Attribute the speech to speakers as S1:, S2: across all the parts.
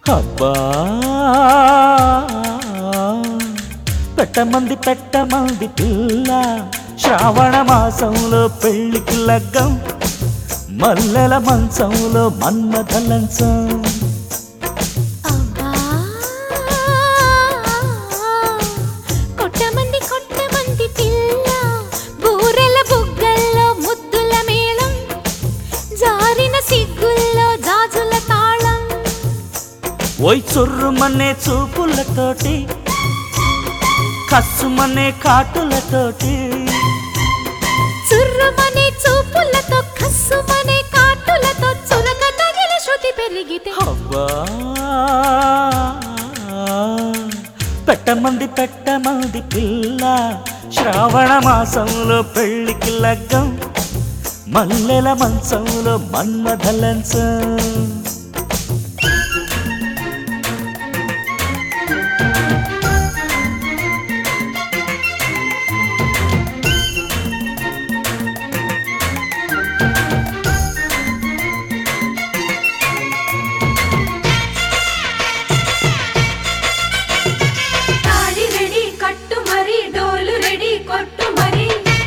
S1: అబ్బా పెట్టమంది పెట్టమంది పిల్ల శ్రావణ మాసంలో పెళ్లికి లగ్గం మల్లెల మంచంలో మన్మథ లంచం
S2: అబ్బా కొట్టమంది కొట్టమంది పిల్ల బూరెల బుగ్గల్లో ముద్దుల మేళం జారిన సిగ్గుల్లో జాజుల తాళం
S1: ఓయ్ చొర్రుమనే చూపులతోటి కస్సుమనే కాటులతోటి
S2: చుర్రుమనే చూపులతో కస్సుమనే కాటులతో చురక తగిలి శృతి పెరిగితే
S1: అబ్బా పెట్టమంది పెట్టమంది పిల్ల శ్రావణ మాసంలో పెళ్లికి లగ్గం మల్లెల మంచంలో మన్మథ లంచం
S2: తాళి రెడీ కట్టు మరి డోలు రెడీ కొట్టు మరి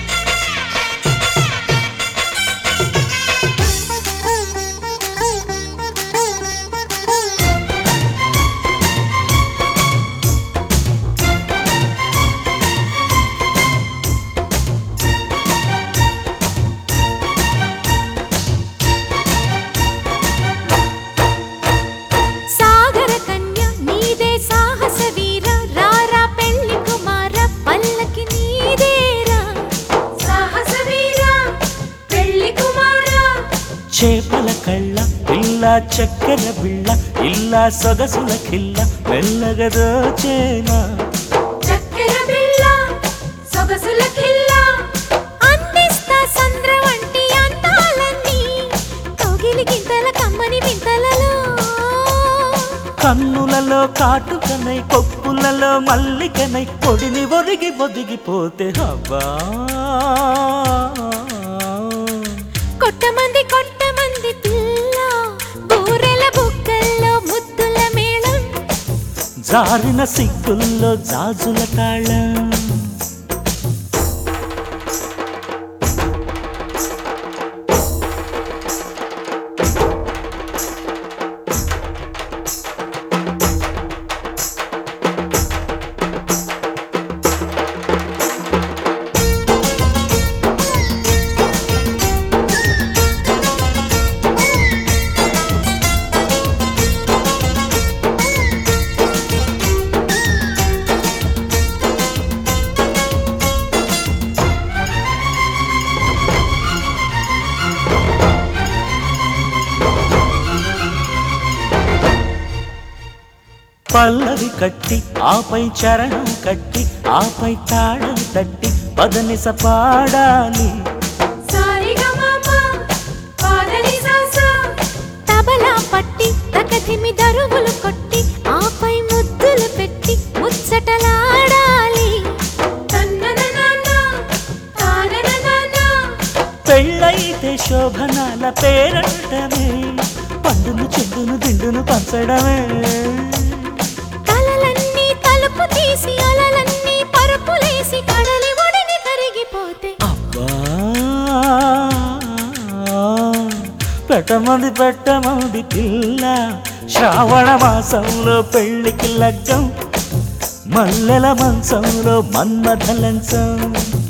S2: సాగర కన్య నీదే సాహస వీర రారా పెళ్లి కుమార పల్లకి నీదేరా సాహస వీర పెళ్లి కుమార
S1: చేపల కళ్ళ పిల్ల చక్కెర బిళ్ళ ఇల్ల సొగసుల కిల్ల మెల్లగదోచేనా
S2: చక్కెర బిళ్ళ సొగసుల కిల్ల అందిస్తా సంద్ర వంటి అందాలన్నీ కౌగిలి గింతల కమ్మని వింతలలో
S1: కన్నులలో కాటుకనై కొప్పులలో మల్లికనై పొడిని ఒరిగి ఒదిగిపోతే హవ్వా
S2: కొట్టమంది కొట్టమంది పిల్ల బూరెల బుగ్గల్లో ముద్దుల మేళం
S1: జారిన సిగ్గుల్లో జాజుల తాళం పల్లవి కట్టి ఆపై చరణం కట్టి ఆపై తాళం తట్టి పదనిస పాడాలి
S2: తబలా పట్టి తకధిమి దరువులు కొట్టి ఆపై ముద్దులు పెట్టి ముచ్చటలాడాలి
S1: పెళ్ళైతే శోభనాల పేరంటమే పండును చెండును దిండును పంచడమే
S2: కలలన్నీ తలుపు తీసి అలలన్నీ పరుపులేసి కడలి ఒడిని కరిగిపోతే
S1: అబ్బా పెట్టమంది పెట్టమంది పిల్ల శ్రావణ మాసంలో పెళ్లికి లగ్గం మల్లెల మంచంలో మన్మథ లంచం